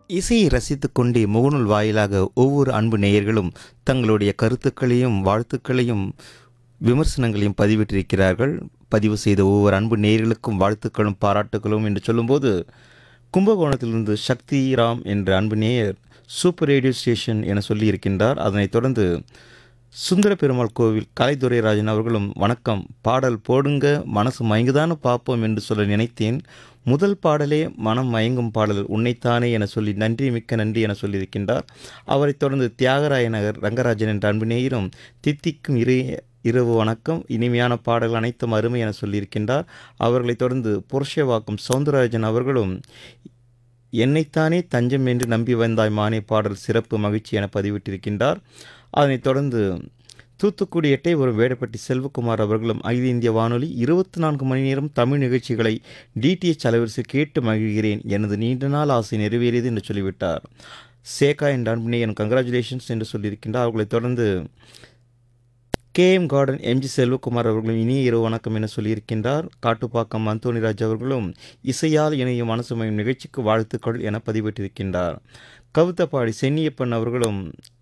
இசையை ரசித்துக் கொண்டே முகநூல் வாயிலாக ஒவ்வொரு அன்பு நேயர்களும் தங்களுடைய கருத்துக்களையும் வாழ்த்துக்களையும் விமர்சனங்களையும் பதிவிட்டிருக்கிறார்கள் பதிவு செய்த ஒவ்வொரு அன்பு நேயர்களுக்கும் வாழ்த்துக்களும் பாராட்டுகளும் என்று சொல்லும்போது கும்பகோணத்திலிருந்து சக்தி ராம் என்ற அன்பு நேயர் சூப்பர் ரேடியோ ஸ்டேஷன் என சொல்லியிருக்கின்றார் அதனைத் தொடர்ந்து சுந்தர பெருமாள் கோவில் கலைத்துறைராஜன் அவர்களும் வணக்கம் பாடல் போடுங்க மனசு மயங்குதான்னு பார்ப்போம் என்று சொல்ல நினைத்தேன் முதல் பாடலே மனம் மயங்கும் பாடல் உன்னைத்தானே என சொல்லி நன்றி மிக்க நன்றி என சொல்லியிருக்கின்றார் அவரைத் தொடர்ந்து தியாகராய நகர் ரங்கராஜன் என்ற அன்பு நேயரும் தித்திக்கும் இரு இரவு வணக்கம் இனிமையான பாடல்கள் அனைத்தும் அருமை என சொல்லியிருக்கின்றார் அவர்களைத் தொடர்ந்து புருஷவாக்கம் சவுந்தரராஜன் அவர்களும் என்னைத்தானே தஞ்சம் என்று நம்பி வந்தாய் மானே பாடல் சிறப்பு மகிழ்ச்சி என பதிவிட்டிருக்கின்றார் அதனைத் தொடர்ந்து தூத்துக்குடி எட்டை ஒரு வேடப்பட்டி செல்வகுமார் அவர்களும் அகில இந்திய வானொலி இருபத்தி நான்கு மணி நேரம் தமிழ் நிகழ்ச்சிகளை டிடிஎச் அலைவரிசை கேட்டு மகிழ்கிறேன் எனது நீண்ட நாள் ஆசை நிறைவேறியது என்று சொல்லிவிட்டார் சேகா என்ற அன்பினை என் கங்க்ராச்சுலேஷன்ஸ் என்று சொல்லியிருக்கின்றார் அவர்களைத் தொடர்ந்து கேஎம் கார்டன் எம்ஜி செல்வகுமார் அவர்களும் இனிய இரவு வணக்கம் என சொல்லியிருக்கின்றார் காட்டுப்பாக்கம் அந்தோணிராஜ் அவர்களும் இசையால் இணையும் மனசுமையும் நிகழ்ச்சிக்கு வாழ்த்துக்கள் என பதிவிட்டிருக்கின்றார் கவிதப்பாடி சென்னியப்பன் அவர்களும்